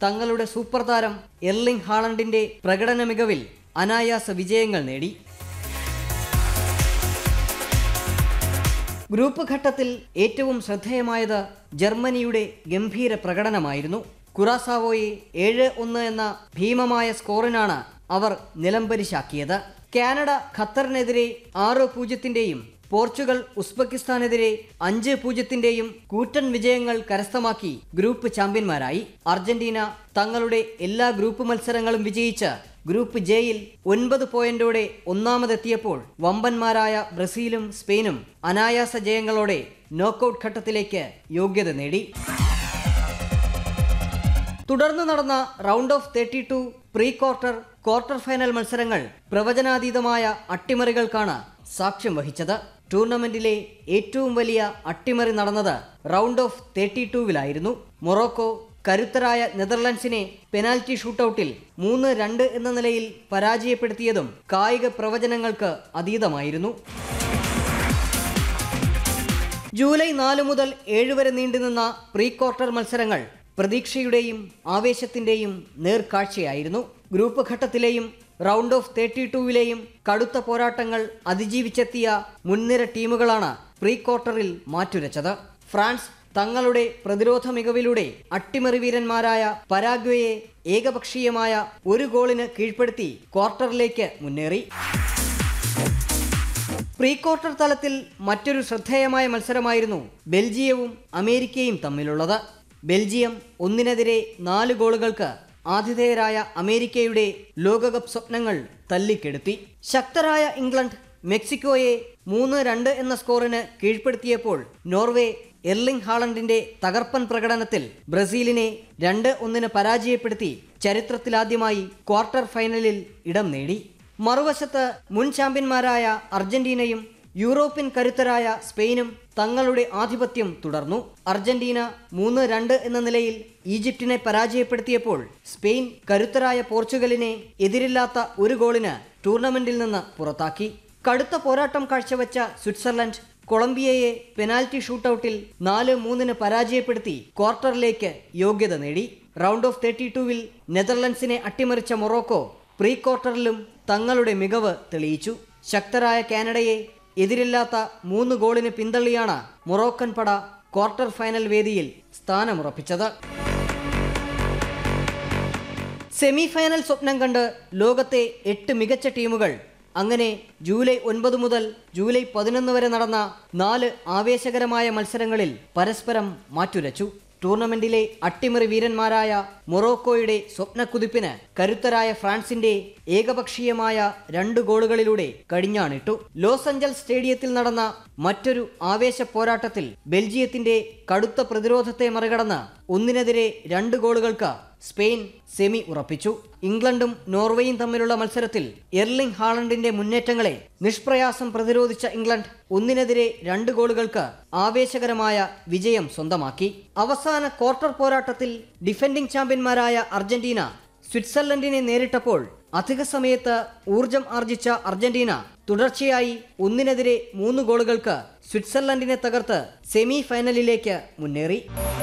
തങ്ങളുടെ സൂപ്പർ താരം എർലിംഗ് ഹാളണ്ടിന്റെ പ്രകടന മികവിൽ അനായാസ വിജയങ്ങൾ നേടി ഗ്രൂപ്പ് ഘട്ടത്തിൽ ഏറ്റവും ശ്രദ്ധേയമായത് ജർമ്മനിയുടെ ഗംഭീര പ്രകടനമായിരുന്നു കുറാസാവോയെ ഏഴ് ഒന്ന് എന്ന ഭീമമായ സ്കോറിനാണ് അവർ നിലംപരിശാക്കിയത് കാനഡ ഖത്തറിനെതിരെ ആറ് പൂജ്യത്തിന്റെയും പോർച്ചുഗൽ ഉസ്ബെക്കിസ്ഥാനെതിരെ അഞ്ച് പൂജ്യത്തിന്റെയും കൂറ്റൻ വിജയങ്ങൾ കരസ്ഥമാക്കി ഗ്രൂപ്പ് ചാമ്പ്യന്മാരായി അർജന്റീന തങ്ങളുടെ എല്ലാ ഗ്രൂപ്പ് മത്സരങ്ങളും വിജയിച്ച് ഗ്രൂപ്പ് ജെയിൽ ഒൻപത് പോയിന്റോടെ ഒന്നാമതെത്തിയപ്പോൾ വമ്പന്മാരായ ബ്രസീലും സ്പെയിനും അനായാസ ജയങ്ങളോടെ നോക്കൌട്ട് ഘട്ടത്തിലേക്ക് യോഗ്യത നേടി തുടർന്ന് നടന്ന round of thirty two pre quarter quarter final മത്സരങ്ങൾ പ്രവചനാതീതമായ അട്ടിമറികൾക്കാണ് സാക്ഷ്യം വഹിച്ചത് ടൂർണമെന്റിലെ ഏറ്റവും വലിയ അട്ടിമറി നടന്നത് റൗണ്ട് ഓഫ് തേർട്ടി ടൂവിലായിരുന്നു മൊറോക്കോ കരുത്തരായ നെതർലൻഡ്സിനെ പെനാൽറ്റി ഷൂട്ടൌട്ടിൽ മൂന്ന് രണ്ട് എന്ന നിലയിൽ പരാജയപ്പെടുത്തിയതും കായിക പ്രവചനങ്ങൾക്ക് അതീതമായിരുന്നു ജൂലൈ നാല് മുതൽ ഏഴ് വരെ നീണ്ടുനിന്ന പ്രീ ക്വാർട്ടർ മത്സരങ്ങൾ പ്രതീക്ഷയുടെയും ആവേശത്തിന്റെയും നേർക്കാഴ്ചയായിരുന്നു ഗ്രൂപ്പ് ഘട്ടത്തിലെയും റൗണ്ട് ഓഫ് തേർട്ടി ടൂവിലെയും കടുത്ത പോരാട്ടങ്ങൾ അതിജീവിച്ചെത്തിയ മുൻനിര ടീമുകളാണ് പ്രീ ക്വാർട്ടറിൽ മാറ്റുരച്ചത് ഫ്രാൻസ് തങ്ങളുടെ പ്രതിരോധ മികവിലൂടെ അട്ടിമറി വീരന്മാരായ പരാഗ്വയെ ഏകപക്ഷീയമായ ഒരു ഗോളിന് കീഴ്പ്പെടുത്തി ക്വാർട്ടറിലേക്ക് മുന്നേറി പ്രീ ക്വാർട്ടർ തലത്തിൽ മറ്റൊരു ശ്രദ്ധേയമായ മത്സരമായിരുന്നു ബെൽജിയവും അമേരിക്കയും തമ്മിലുള്ളത് ബെൽജിയം ഒന്നിനെതിരെ നാല് ഗോളുകൾക്ക് ആതിഥേയരായ അമേരിക്കയുടെ ലോകകപ്പ് സ്വപ്നങ്ങൾ തല്ലിക്കെടുത്തി ശക്തരായ ഇംഗ്ലണ്ട് മെക്സിക്കോയെ മൂന്ന് രണ്ട് എന്ന സ്കോറിന് കീഴ്പ്പെടുത്തിയപ്പോൾ നോർവേ എർലിംഗ് ഹാളണ്ടിന്റെ തകർപ്പൻ പ്രകടനത്തിൽ ബ്രസീലിനെ രണ്ട് ഒന്നിന് പരാജയപ്പെടുത്തി ചരിത്രത്തിലാദ്യമായി ക്വാർട്ടർ ഫൈനലിൽ ഇടം നേടി മറുവശത്ത് മുൻ ചാമ്പ്യന്മാരായ അർജന്റീനയും യൂറോപ്യൻ കരുത്തരായ സ്പെയിനും തങ്ങളുടെ ആധിപത്യം തുടർന്നു അർജന്റീന മൂന്ന് രണ്ട് എന്ന നിലയിൽ ഈജിപ്തിനെ പരാജയപ്പെടുത്തിയപ്പോൾ സ്പെയിൻ കരുത്തരായ പോർച്ചുഗലിനെ എതിരില്ലാത്ത ഒരു ഗോളിന് ടൂർണമെന്റിൽ നിന്ന് പുറത്താക്കി കടുത്ത പോരാട്ടം കാഴ്ചവെച്ച സ്വിറ്റ്സർലൻഡ് കൊളംബിയയെ പെനാൽറ്റി ഷൂട്ടൌട്ടിൽ നാല് മൂന്നിന് പരാജയപ്പെടുത്തി ക്വാർട്ടറിലേക്ക് യോഗ്യത നേടി റൗണ്ട് ഓഫ് തേർട്ടി ടൂവിൽ നെതർലൻഡ്സിനെ അട്ടിമറിച്ച മൊറോക്കോ പ്രീ ക്വാർട്ടറിലും തങ്ങളുടെ മികവ് തെളിയിച്ചു ശക്തരായ കാനഡയെ എതിരില്ലാത്ത മൂന്ന് ഗോളിന് പിന്തള്ളിയാണ് മൊറോക്കൻ പട ക്വാർട്ടർ ഫൈനൽ വേദിയിൽ സ്ഥാനമുറപ്പിച്ചത് സെമി ഫൈനൽ സ്വപ്നം കണ്ട് ലോകത്തെ എട്ട് മികച്ച ടീമുകൾ അങ്ങനെ ജൂലൈ ഒൻപത് മുതൽ ജൂലൈ പതിനൊന്ന് വരെ നടന്ന നാല് ആവേശകരമായ മത്സരങ്ങളിൽ പരസ്പരം മാറ്റുരച്ചു ടൂർണമെന്റിലെ അട്ടിമറി വീരന്മാരായ മൊറോക്കോയുടെ സ്വപ്നക്കുതിപ്പിന് കരുത്തരായ ഫ്രാൻസിന്റെ ഏകപക്ഷീയമായ രണ്ട് ഗോളുകളിലൂടെ കടിഞ്ഞാണിട്ടു ലോസ് അഞ്ചൽസ് സ്റ്റേഡിയത്തിൽ നടന്ന മറ്റൊരു ആവേശ പോരാട്ടത്തിൽ ബെൽജിയത്തിന്റെ കടുത്ത പ്രതിരോധത്തെ മറികടന്ന് ഒന്നിനെതിരെ രണ്ട് ഗോളുകൾക്ക് സ്പെയിൻ സെമി ഉറപ്പിച്ചു ഇംഗ്ലണ്ടും നോർവേയും തമ്മിലുള്ള മത്സരത്തിൽ എർലിംഗ് ഹാളണ്ടിന്റെ മുന്നേറ്റങ്ങളെ നിഷ്പ്രയാസം പ്രതിരോധിച്ച ഇംഗ്ലണ്ട് ഒന്നിനെതിരെ രണ്ട് ഗോളുകൾക്ക് ആവേശകരമായ വിജയം സ്വന്തമാക്കി അവസാന ക്വാർട്ടർ പോരാട്ടത്തിൽ ഡിഫൻഡിംഗ് ചാമ്പ്യന്മാരായ അർജന്റീന സ്വിറ്റ്സർലൻഡിനെ നേരിട്ടപ്പോൾ അധിക സമയത്ത് ഊർജം ആർജിച്ച അർജന്റീന തുടർച്ചയായി ഒന്നിനെതിരെ മൂന്ന് ഗോളുകൾക്ക് സ്വിറ്റ്സർലൻഡിനെ തകർത്ത് സെമി ഫൈനലിലേക്ക് മുന്നേറി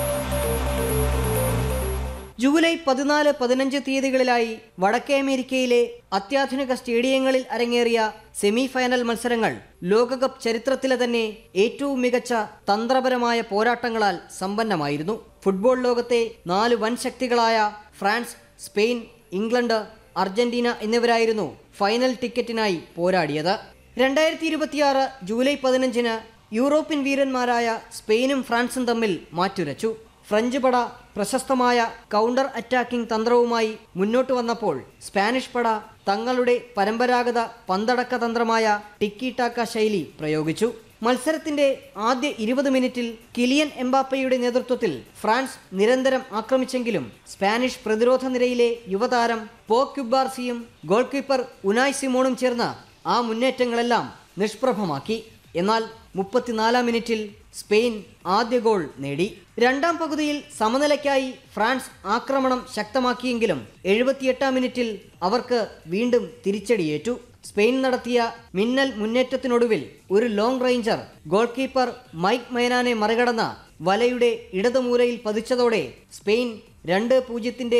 ജൂലൈ പതിനാല് പതിനഞ്ച് തീയതികളിലായി വടക്കേ അമേരിക്കയിലെ അത്യാധുനിക സ്റ്റേഡിയങ്ങളിൽ അരങ്ങേറിയ സെമി ഫൈനൽ മത്സരങ്ങൾ ലോകകപ്പ് ചരിത്രത്തിലെ തന്നെ ഏറ്റവും മികച്ച തന്ത്രപരമായ പോരാട്ടങ്ങളാൽ സമ്പന്നമായിരുന്നു ഫുട്ബോൾ ലോകത്തെ നാല് വൻ ശക്തികളായ ഫ്രാൻസ് സ്പെയിൻ ഇംഗ്ലണ്ട് അർജന്റീന എന്നിവരായിരുന്നു ഫൈനൽ ടിക്കറ്റിനായി പോരാടിയത് രണ്ടായിരത്തി ഇരുപത്തിയാറ് ജൂലൈ പതിനഞ്ചിന് യൂറോപ്യൻ വീരന്മാരായ സ്പെയിനും ഫ്രാൻസും തമ്മിൽ മാറ്റുരച്ചു ഫ്രഞ്ച് പട പ്രശസ്തമായ കൗണ്ടർ അറ്റാക്കിംഗ് തന്ത്രവുമായി മുന്നോട്ട് വന്നപ്പോൾ സ്പാനിഷ് പട തങ്ങളുടെ പരമ്പരാഗത പന്തടക്ക തന്ത്രമായ ടിക്കി ടാക്ക ശൈലി പ്രയോഗിച്ചു മത്സരത്തിന്റെ ആദ്യ ഇരുപത് മിനിറ്റിൽ കിലിയൻ എംബാപ്പയുടെ നേതൃത്വത്തിൽ ഫ്രാൻസ് നിരന്തരം ആക്രമിച്ചെങ്കിലും സ്പാനിഷ് പ്രതിരോധ നിരയിലെ യുവതാരം പോ ക്യുബാർസിയും ഗോൾ കീപ്പർ ഉനായ് സിമോണും ചേർന്ന് ആ മുന്നേറ്റങ്ങളെല്ലാം നിഷ്പ്രഭമാക്കി എന്നാൽ മുപ്പത്തിനാലാം മിനിറ്റിൽ സ്പെയിൻ ആദ്യ ഗോൾ നേടി രണ്ടാം പകുതിയിൽ സമനിലയ്ക്കായി ഫ്രാൻസ് ആക്രമണം ശക്തമാക്കിയെങ്കിലും എഴുപത്തിയെട്ടാം മിനിറ്റിൽ അവർക്ക് വീണ്ടും തിരിച്ചടിയേറ്റു സ്പെയിൻ നടത്തിയ മിന്നൽ മുന്നേറ്റത്തിനൊടുവിൽ ഒരു long ranger goal keeper Mike മൈനാനെ മറികടന്ന വലയുടെ ഇടതുമൂലയിൽ പതിച്ചതോടെ സ്പെയിൻ രണ്ട് പൂജ്യത്തിന്റെ